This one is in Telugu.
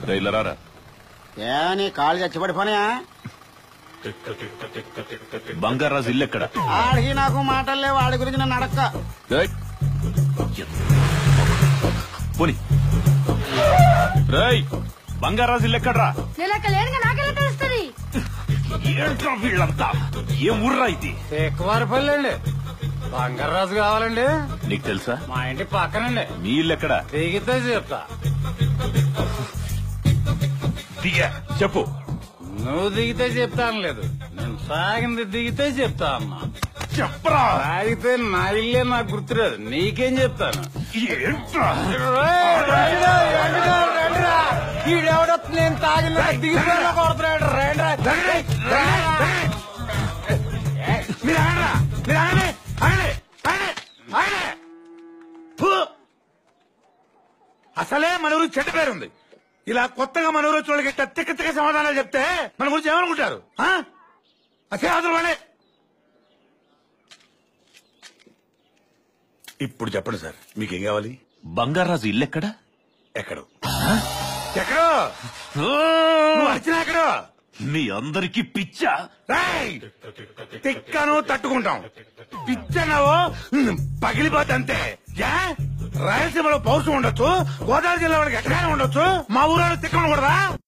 రైలరారా ఏ నీ కాళ్ళు చచ్చిపడిపోయా బంగారాజు ఇల్లు ఎక్కడ ఆడికి నాకు మాటలు లేవు వాడి గురించి నన్ను అడక్క ఏయ్! పోని రేయ్ బంగారాజు ఇల్లు ఎక్కడ్రా నేను అక్కడ లేనుగా నాకెలా తెలుస్తుంది ఏంట్రా వీళ్ళంతా ఏం ఊర్రా ఇది ఎక్కువారిపల్లి అండి బంగారాజు కావాలండి నీకు తెలుసా మా ఇంటి పక్కనండి మీ ఇల్లు ఎక్కడ దిగితే చెప్తా దిగా చెప్పు నువ్వు దిగితే చెప్తాను లేదు నేను సాగింది దిగితే చెప్తా అమ్మా చెప్పరా తాగితే నా ఇల్లే నాకు గుర్తురాదు నీకేం చెప్తాను ఏంట్రా ఈడెవడో నేను తాగిన దిగిపోయినా కొడుతున్నాడు రండి మీరు ఆగరా మీరు ఆగండి ఆగండి ఆగండి ఆగండి ఫు! అసలే మన ఊరు చెడ్డ పేరుంది ఇలా కొత్తగా మన ఊరు వచ్చే వాళ్ళకి ఇట్లా తిక్క తిక్క సమాధానాలు చెప్తే మన గురించి ఏమనుకుంటారు ఆ? అసే అసలు వాళ్ళే ఇప్పుడు చెప్పండి సార్ మీకేం కావాలి బంగారాజు ఇల్లు ఎక్కడ ఎక్కడో ఎక్కడో నువ్వు అర్చన ఎక్కడో మీ అందరికి పిచ్చా రేయ్! తిక్కను తట్టుకుంటాం పిచ్చనవో పగిలిపోతే అంతే యా? రాయలసీమలో పౌరుషం ఉండొచ్చు గోదావరి జిల్లా వాడికి ఎక్కడైనా ఉండొచ్చు మా ఊరు తిక్కను కూడదా